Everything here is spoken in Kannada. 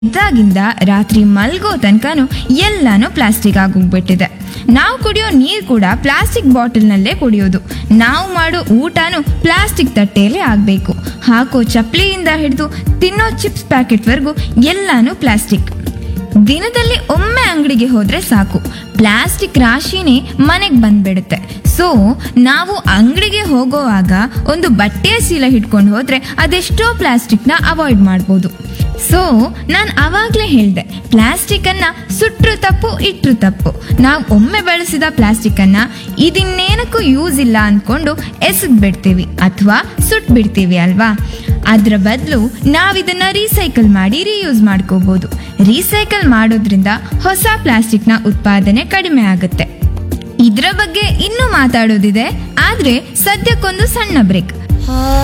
ಇದ್ದಾಗಿಂದ ರಾತ್ರಿ ಮಲ್ಗೋ ತನಕನೂ ಎಲ್ಲಾನು ಪ್ಲಾಸ್ಟಿಕ್ ಆಗೋಗ್ಬಿಟ್ಟಿದೆ ನಾವು ಕುಡಿಯೋ ನೀರು ಕೂಡ ಪ್ಲಾಸ್ಟಿಕ್ ಬಾಟಲ್ನಲ್ಲೇ ಕುಡಿಯೋದು ನಾವು ಮಾಡೋ ಊಟನೂ ಪ್ಲಾಸ್ಟಿಕ್ ತಟ್ಟೆಯಲ್ಲೇ ಆಗಬೇಕು ಹಾಕೋ ಚಪ್ಪಲಿಯಿಂದ ಹಿಡಿದು ತಿನ್ನೋ ಚಿಪ್ಸ್ ಪ್ಯಾಕೆಟ್ವರೆಗೂ ಎಲ್ಲಾನು ಪ್ಲಾಸ್ಟಿಕ್ ದಿನದಲ್ಲಿ ಒಮ್ಮೆ ಅಂಗಡಿಗೆ ಹೋದ್ರೆ ಸಾಕು ಪ್ಲಾಸ್ಟಿಕ್ ರಾಶಿನೇ ಮನೆಗೆ ಬಂದ್ಬಿಡುತ್ತೆ ಸೊ ನಾವು ಅಂಗಡಿಗೆ ಹೋಗೋವಾಗ ಒಂದು ಬಟ್ಟೆಯ ಚೀಲ ಹಿಡ್ಕೊಂಡು ಹೋದ್ರೆ ಅದೆಷ್ಟೋ ಪ್ಲಾಸ್ಟಿಕ್ನ ಅವಾಯ್ಡ್ ಮಾಡ್ಬೋದು ಸೊ ನಾನು ಅವಾಗಲೇ ಹೇಳಿದೆ ಪ್ಲಾಸ್ಟಿಕ್ ಅನ್ನ ಸುಟ್ರು ತಪ್ಪು ಇಟ್ರು ತಪ್ಪು ನಾವು ಒಮ್ಮೆ ಬಳಸಿದ ಪ್ಲಾಸ್ಟಿಕ್ ಅನ್ನ ಇದಿನ್ನೇನಕ್ಕೂ ಯೂಸ್ ಇಲ್ಲ ಅಂದ್ಕೊಂಡು ಎಸೆದ್ ಬಿಡ್ತೀವಿ ಅಥವಾ ಸುಟ್ ಬಿಡ್ತೀವಿ ಅಲ್ವಾ ಅದ್ರ ಬದಲು ನಾವಿದನ್ನ ರೀಸೈಕಲ್ ಮಾಡಿ ರೀಯೂಸ್ ಮಾಡ್ಕೋಬಹುದು ರೀಸೈಕಲ್ ಮಾಡೋದ್ರಿಂದ ಹೊಸ ಪ್ಲಾಸ್ಟಿಕ್ನ ಉತ್ಪಾದನೆ ಕಡಿಮೆ ಆಗುತ್ತೆ ಇದ್ರ ಬಗ್ಗೆ ಇನ್ನೂ ಮಾತಾಡೋದಿದೆ ಆದ್ರೆ ಸದ್ಯಕ್ಕೊಂದು ಸಣ್ಣ ಬ್ರೇಕ್